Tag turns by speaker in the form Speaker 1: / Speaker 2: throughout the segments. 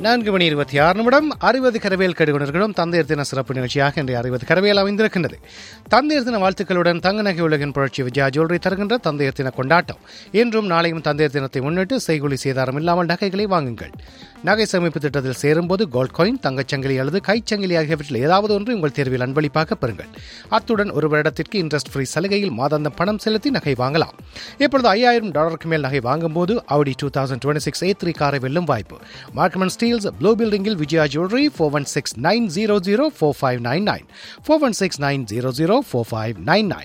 Speaker 1: நான்கு மணி இருபத்தி ஆறு நிமிடம் அறுபது கரவேல் கடுகுணர்களும் தந்தையர் தின சிறப்பு நிகழ்ச்சியாக இன்றைய அறுபது கரவேல் அமைந்திருக்கின்றது தந்தையர் தின வாழ்த்துக்களுடன் தங்க நகை உலகின் புரட்சி விஜயா ஜுவல்லரி தருகின்ற தந்தையர் தின கொண்டாட்டம் இன்றும் நாளையும் தந்தையர் தினத்தை முன்னிட்டு செய்கூலி சேதாரம் இல்லாமல் நகைகளை வாங்குங்கள் நகை சேமிப்பு திட்டத்தில் சேரும்போது கோல்ட் காயின் தங்கச்சங்கிலி அல்லது கைச்சங்கிலி ஆகியவற்றில் ஏதாவது ஒன்று உங்கள் தேர்வில் அன்பளிப்பாக பெறுங்கள் அத்துடன் ஒரு வருடத்திற்கு இன்ட்ரெஸ்ட் ஃப்ரீ சலுகையில் மாதாந்தம் பணம் செலுத்தி நகை வாங்கலாம் இப்பொழுது ஐயாயிரம் டாலருக்கு மேல் நகை வாங்கும்போது Audi two thousand twenty six A three காரை வெல்லும் வாய்ப்பு மார்க்மன் ஸ்டீல்ஸ் ப்ளூ பில்டிங்கில் Vijaya jewellery four one six nine zero zero four five nine nine four one six nine zero zero four five nine nine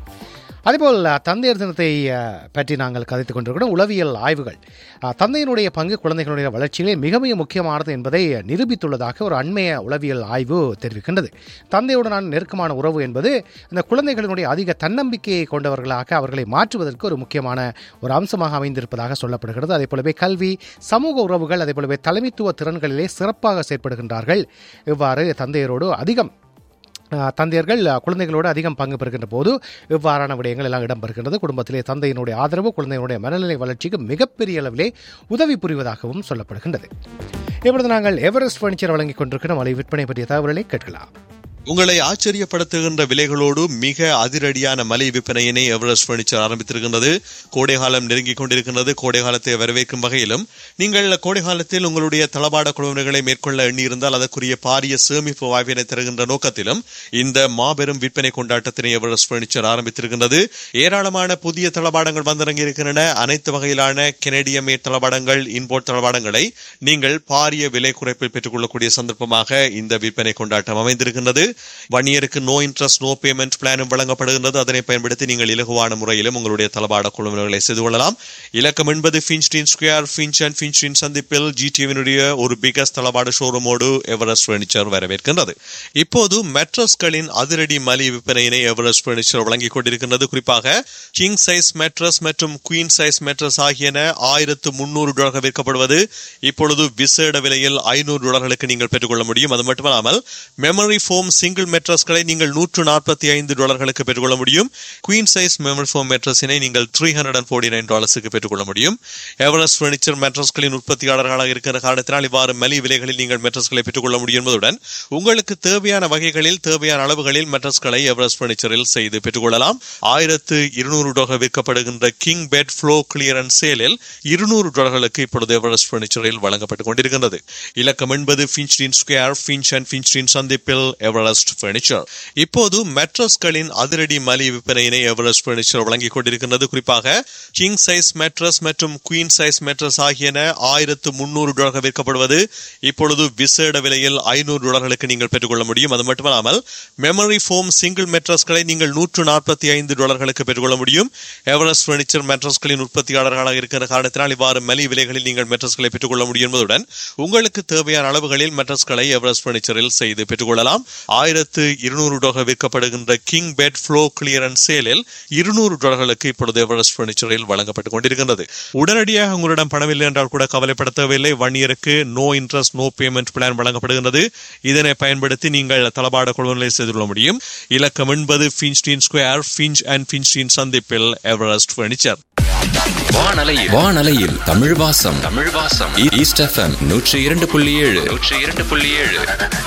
Speaker 1: அதேபோல் அஹ், தந்தையர் தினத்தை அஹ், பற்றி நாங்கள் கதைத்துக் கொண்டிருக்கிறோம் உளவியல் ஆய்வுகள் அஹ், தந்தையினுடைய பங்கு குழந்தைகளுடைய வளர்ச்சியிலே மிக மிக முக்கியமானது என்பதை நிரூபித்துள்ளதாக ஒரு அண்மைய உளவியல் ஆய்வு தெரிவிக்கின்றது தந்தையுடனான நெருக்கமான உறவு என்பது இந்த குழந்தைகளினுடைய அதிக தன்னம்பிக்கையை கொண்டவர்களாக அவர்களை மாற்றுவதற்கு ஒரு முக்கியமான ஒரு அம்சமாக அமைந்திருப்பதாக சொல்லப்படுகிறது அதே போலவே கல்வி சமூக உறவுகள் அதே போலவே தலைமைத்துவ திறன்களிலே சிறப்பாக செயற்படுகின்றார்கள் இவ்வாறு தந்தையரோடு அதிகம் அஹ், தந்தையர்கள் அஹ், குழந்தைகளோடு அதிகம் பங்கு பெறுகின்ற போது இவ்வாறான விடயங்கள் எல்லாம் இடம்பெறுகின்றது குடும்பத்திலே தந்தையினுடைய ஆதரவு குழந்தையினுடைய மனநிலை வளர்ச்சிக்கு மிகப்பெரிய அளவிலே உதவி புரிவதாகவும் சொல்லப்படுகின்றது இப்பொழுது நாங்கள் எவரெஸ்ட் பர்னிச்சர் வழங்கிக் கொண்டிருக்கிற மலை விற்பனை பற்றிய தகவல்களை கேட்கலாம்
Speaker 2: உங்களை ஆச்சரியப்படுத்துகின்ற விலைகளோடு மிக அதிரடியான மலை விற்பனையினை எவரெஸ்ட் பர்னிச்சர் ஆரம்பித்திருக்கின்றது கோடை காலம் நெருங்கிக் கொண்டிருக்கின்றது கோடை காலத்தை வரவேற்கும் வகையிலும் நீங்கள் கோடை காலத்தில் உங்களுடைய தளபாட குழுவினர்களை மேற்கொள்ள எண்ணியிருந்தால் அதற்குரிய பாரிய சேமிப்பு வாய்ப்பினை தருகின்ற நோக்கத்திலும் இந்த மாபெரும் விற்பனை கொண்டாட்டத்தினை எவரெஸ்ட் பர்னிச்சர் ஆரம்பித்திருக்கின்றது ஏராளமான புதிய தளபாடங்கள் வந்திறங்கி இருக்கின்றன அனைத்து வகையிலான கெனடிய மேட் தளபாடங்கள் இன்போர்ட் தளபாடங்களை நீங்கள் பாரிய விலை குறைப்பில் பெற்றுக்கொள்ளக்கூடிய சந்தர்ப்பமாக இந்த விற்பனை கொண்டாட்டம் அமைந்திருக்கின்றது ஒன் இயருக்கு நோ இன்ட்ரெஸ்ட் நோ பேமெண்ட் பிளானும் வழங்கப்படுகின்றது அதனை பயன்படுத்தி நீங்கள் இலகுவான முறையிலும் உங்களுடைய தளபாட குழுவினர்களை செய்து கொள்ளலாம் இலக்கம் என்பது Finstein square Finch and Finstein சந்திப்பில் ஜிடிவினுடைய ஒரு பிகஸ்ட் தளபாட ஷோரூமோடு எவரெஸ்ட் பர்னிச்சர் வரவேற்கின்றது இப்போது மெட்ரஸ்களின் அதிரடி மலி விற்பனையினை எவரெஸ்ட் பர்னிச்சர் வழங்கிக் கொண்டிருக்கின்றது குறிப்பாக கிங் சைஸ் மெட்ரஸ் மற்றும் குயின் சைஸ் மெட்ரஸ் ஆகியன ஆயிரத்து முன்னூறு டாலர்கள் விற்கப்படுவது இப்பொழுது விசேட விலையில் ஐநூறு டாலர்களுக்கு நீங்கள் பெற்றுக்கொள்ள முடியும் அது மட்டுமல்லாமல் மெமரி ஃபோம் சிங்கிள் மெட்ரஸ்களை நீங்கள் நூற்று நாற்பத்தி ஐந்து டாலர்களுக்கு பெற்றுக்கொள்ள முடியும் குயின் சைஸ் மெமரி ஃபோம் மெட்ரஸினை நீங்கள் three hundred and forty nine டாலர்ஸுக்கு பெற்றுக்கொள்ள முடியும் எவரெஸ்ட் பர்னிச்சர் மெட்ரஸ்களின் உற்பத்தியாளர்களாக இருக்கிற காரணத்தினால் இவ்வாறு மலி விலைகளில் நீங்கள் மெட்ரஸ்களை பெற்றுக்கொள்ள முடியும் என்பதுடன் உங்களுக்கு தேவையான வகைகளில் தேவையான அளவுகளில் மெட்ரஸ்களை எவரெஸ்ட் பர்னிச்சரில் செய்து பெற்றுக்கொள்ளலாம் ஆயிரத்து இருநூறு டாலர் விற்கப்படுகின்ற கிங் பெட் ஃப்ளோ கிளியரன்ஸ் சேலில் இருநூறு டாலர்களுக்கு இப்பொழுது எவரெஸ்ட் பர்னிச்சரில் வழங்கப்பட்டுக் கொண்டிருக்கின்றது இலக்கம் என்பது Finstein square Finch and Finstein சந்திப்பில் எவரெஸ்ட் பர்னிச்சர் இப்போது மெட்ரஸ்களின் அதிரடி மலி விற்பனையினை எவரெஸ்ட் பர்னிச்சர் வழங்கிக் கொண்டிருக்கின்றது குறிப்பாக கிங் சைஸ் மெட்ரஸ் மற்றும் குயின் சைஸ் மெட்ரஸ் ஆகியன ஆயிரத்து முன்னூறு டாலர்கள் விற்கப்படுவது இப்பொழுது விசேட விலையில் ஐநூறு டாலர்களுக்கு நீங்கள் பெற்றுக்கொள்ள முடியும் அது மட்டுமல்லாமல் மெமரி ஃபோம் சிங்கிள் மெட்ரஸ்களை நீங்கள் நூற்று நாற்பத்தி ஐந்து டாலர்களுக்கு பெற்றுக்கொள்ள முடியும் எவரெஸ்ட் பர்னிச்சர் மெட்ரஸ்களின் உற்பத்தியாளர்களாக இருக்கிற காரணத்தினால் இவ்வாறு மலி விலைகளில் நீங்கள் மெட்ரஸ்களை பெற்றுக்கொள்ள முடியும் என்பதுடன் உங்களுக்கு தேவையான அளவுகளில் மெட்ரஸ்களை எவரெஸ்ட் பர்னிச்சரில் செய்து பெற்றுக்கொள்ளலாம் ஆயிரத்து இருநூறு டாலர் விற்கப்படுகின்ற கிங் பெட் ஃப்ளோ கிளியரன்ஸ் சேலில் இருநூறு டாலர்களுக்கு இப்பொழுது எவரெஸ்ட் பர்னிச்சரில் வழங்கப்பட்டுக் கொண்டிருக்கின்றது உடனடியாக உங்களிடம் பணமில்லை என்றால் கூட கவலைப்பட தேவையில்லை ஒன் இயருக்கு no interest no payment plan வழங்கப்படுகின்றது இதனை பயன்படுத்தி நீங்கள் தளபாட கொள்வனை செய்து கொள்ள முடியும் இலக்கம் என்பது Finstein square Finch and Finstein சந்திப்பில் எவரெஸ்ட் பர்னிச்சர்
Speaker 3: வானலையில் வானலையில் தமிழ் வாசம் தமிழ் வாசம் ஈ- ஈஸ்ட் எஃப்எம் நூற்றி இரண்டு புள்ளி ஏழு நூற்றி இரண்டு புள்ளி ஏழு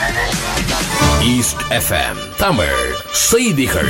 Speaker 4: ஈஸ்ட் எஃப்எம் தமிழ் செய்திகள்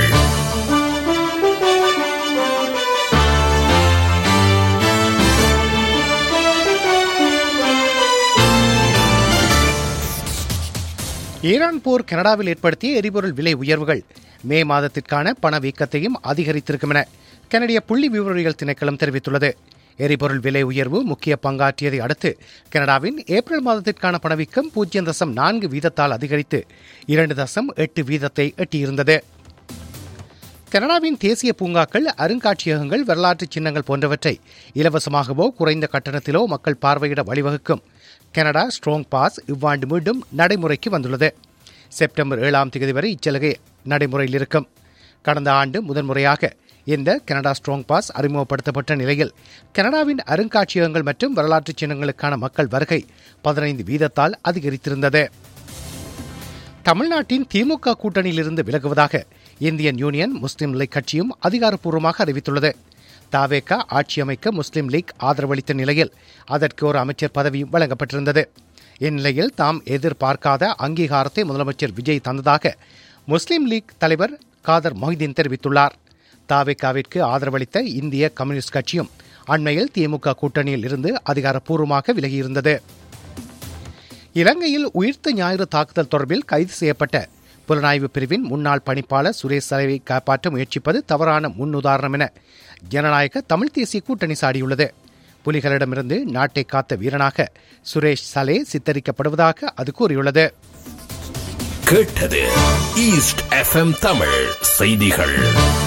Speaker 1: ஈரான் போர் கனடாவில் ஏற்படுத்திய எரிபொருள் விலை உயர்வுகள் மே மாதத்திற்கான பணவீக்கத்தையும் அதிகரித்திருக்கும் என கனடிய புள்ளி விவரவியல் திணைக்களம் தெரிவித்துள்ளது எரிபொருள் விலை உயர்வு முக்கிய பங்காற்றியதை அடுத்து கனடாவின் ஏப்ரல் மாதத்திற்கான பணவீக்கம் பூஜ்ஜியம் தசம் நான்கு வீதத்தால் அதிகரித்து இரண்டு தசம் எட்டு வீதத்தை எட்டியிருந்தது கனடாவின் தேசிய பூங்காக்கள் அருங்காட்சியகங்கள் வரலாற்று சின்னங்கள் போன்றவற்றை இலவசமாகவோ குறைந்த கட்டணத்திலோ மக்கள் பார்வையிட வழிவகுக்கும் கனடா ஸ்ட்ராங் பாஸ் இவ்வாண்டு மீண்டும் நடைமுறைக்கு வந்துள்ளது செப்டம்பர் ஏழாம் தேதி வரை இச்சலுகை நடைமுறையில் இருக்கும் கடந்த ஆண்டு முதன்முறையாக இந்த கனடா ஸ்ட்ராங் பாஸ் அறிமுகப்படுத்தப்பட்ட நிலையில் கனடாவின் அருங்காட்சியகங்கள் மற்றும் வரலாற்று சின்னங்களுக்கான மக்கள் வருகை பதினைந்து வீதத்தால் அதிகரித்திருந்தது தமிழ்நாட்டின் திமுக கூட்டணியிலிருந்து விலகுவதாக இந்தியன் யூனியன் முஸ்லிம் லீக் கட்சியும் அதிகாரப்பூர்வமாக அறிவித்துள்ளது தாவேகா ஆட்சி அமைக்க முஸ்லிம் லீக் ஆதரவளித்த நிலையில் அதற்கு ஒரு அமைச்சர் பதவியும் வழங்கப்பட்டிருந்தது இந்நிலையில் தாம் எதிர்பார்க்காத அங்கீகாரத்தை முதலமைச்சர் விஜய் தந்ததாக முஸ்லிம் லீக் தலைவர் காதர் மொஹிதீன் தெரிவித்துள்ளார் தாவேக்காவிற்கு ஆதரவளித்த இந்திய கம்யூனிஸ்ட் கட்சியும் அண்மையில் திமுக கூட்டணியில் இருந்து அதிகாரப்பூர்வமாக விலகியிருந்தது இலங்கையில் உயிர்த்த ஞாயிறு தாக்குதல் தொடர்பில் கைது செய்யப்பட்ட புலனாய்வு பிரிவின் முன்னாள் பணிப்பாளர் சுரேஷ் சலைவை காப்பாற்ற முயற்சிப்பது தவறான முன்னுதாரணம் என ஜனநாயக தமிழ் தேசிய கூட்டணி சாடியுள்ளது புலிகளிடமிருந்து நாட்டை காத்த வீரனாக சுரேஷ் சலே சித்தரிக்கப்படுவதாக அது கூறியுள்ளது
Speaker 4: கேட்டது ஈஸ்ட் எஃப்எம் தமிழ் செய்திகள்